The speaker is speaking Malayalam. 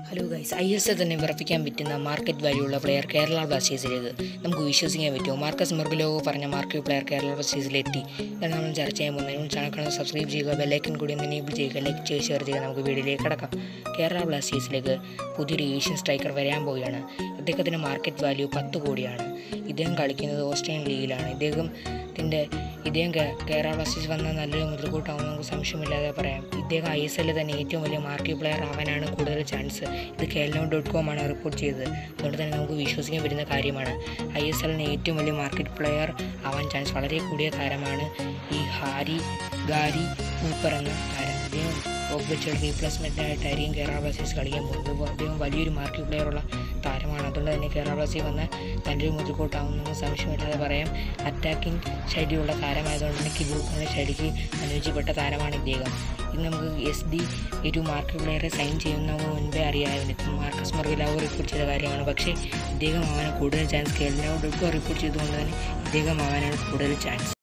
hello guys I S A തന്നെ വിറപ്പിക്കാൻ പറ്റുന്ന മാർക്കറ്റ് വാല്യൂ ഉള്ള പ്ലെയർ കേരള ബ്ലാസ്റ്റേഴ്സിലേക്ക് നമുക്ക് വിശ്വസിക്കാൻ പറ്റുമോ മാർക്കസ് മെർഗുലോവോ പറഞ്ഞ മാർക്കറ്റ് പ്ലെയർ കേരള ബ്ലാസ്റ്റേഴ്സിലെത്തി ഇതാണ് നമ്മൾ ചർച്ച ചെയ്യാൻ പോകുന്നത് ചാനൽ കാണാൻ സബ്സ്ക്രൈബ് ചെയ്യുക ബെല്ലൈക്കൻ കൂടി ഒന്ന് എനേബിൾ ചെയ്യുക ലൈക്ക് ചെയ്യുക ഷെയർ ചെയ്യുക നമുക്ക് വീഡിയോയിലേക്ക് കിടക്കാം കേരള ബ്ലാസ്റ്റേഴ്സിലേക്ക് പുതിയൊരു ഏഷ്യൻ സ്ട്രൈക്കർ വരാൻ പോവുകയാണ് ഇദ്ദേഹത്തിൻ്റെ മാർക്കറ്റ് വാല്യൂ പത്ത് കോടിയാണ് ഇദ്ദേഹം കളിക്കുന്നത് ഓസ്ട്രേലിയൻ ലീഗിലാണ് ഇദ്ദേഹത്തിൻ്റെ ഇദ്ദേഹം കേ- കേരള ബ്ലാസ്റ്റേഴ്സ് വന്ന നല്ലൊരു മുതൽക്കൂട്ടാവുന്ന നമുക്ക് സംശയമില്ലാതെ പറയാം ഇദ്ദേഹം ഐ എസ് എല്ലിൽ തന്നെ ഏറ്റവും വലിയ മാർക്കറ്റ് പ്ലെയർ ആവാനാണ് കൂടുതൽ ചാൻസ് ഇത് കേരളം ഡോട്ട് കോം ആണ് റിപ്പോർട്ട് ചെയ്തത് അതുകൊണ്ട് തന്നെ നമുക്ക് വിശ്വസിക്കാൻ പറ്റുന്ന കാര്യമാണ് ഐ എസ് എല്ലിന് ഏറ്റവും വലിയ മാർക്കറ്റ് പ്ലെയർ ആവാൻ ചാൻസ് വളരെ കൂടിയ താരമാണ് ഈ ഹാരി ഗാരി മൂപ്പർ എന്ന താരം അദ്ദേഹം ഒബ്ബച്ചൽ റീപ്ലേസ്മെൻ്റ് ആയിട്ടായിരിക്കും കേരള ബ്ലാസ്റ്റേഴ്സ് കളിക്കാൻ പോകുന്നത് അപ്പോൾ അദ്ദേഹം വലിയൊരു മാർക്കറ്റ് പ്ലെയറുള്ള താരമാണ് അതുകൊണ്ട് തന്നെ കേരള ബ്ലാസ്റ്റേഴ്സ് വന്ന നല്ലൊരു മുതൽക്കൂട്ടാവുമെന്ന് സംശയമില്ലാതെ പറയാം അറ്റാക്കിംഗ് ശൈലിയുള്ള താരമായതുകൊണ്ട് തന്നെ കിബൂക്കുന്ന ശൈലിക്ക് അനുയോജ്യപ്പെട്ട താരമാണ് ഇദ്ദേഹം ഇത് നമുക്ക് എസ് ഡി ഒരു മാർക്കറ്റ് പ്ലെയറെ സൈൻ ചെയ്യുന്നതിന് മുൻപേ അറിയാമായിരുന്നു ഇപ്പം മാർക്കസ് മർഗിലാവോ റിപ്പോർട്ട് ചെയ്ത കാര്യമാണ് പക്ഷേ ഇദ്ദേഹം ആവാൻ കൂടുതൽ ചാൻസ് കേരള ഡോട്ട് റിപ്പോർട്ട് ചെയ്തുകൊണ്ട് തന്നെ ഇദ്ദേഹം ആവാനാണ് കൂടുതൽ ചാൻസ്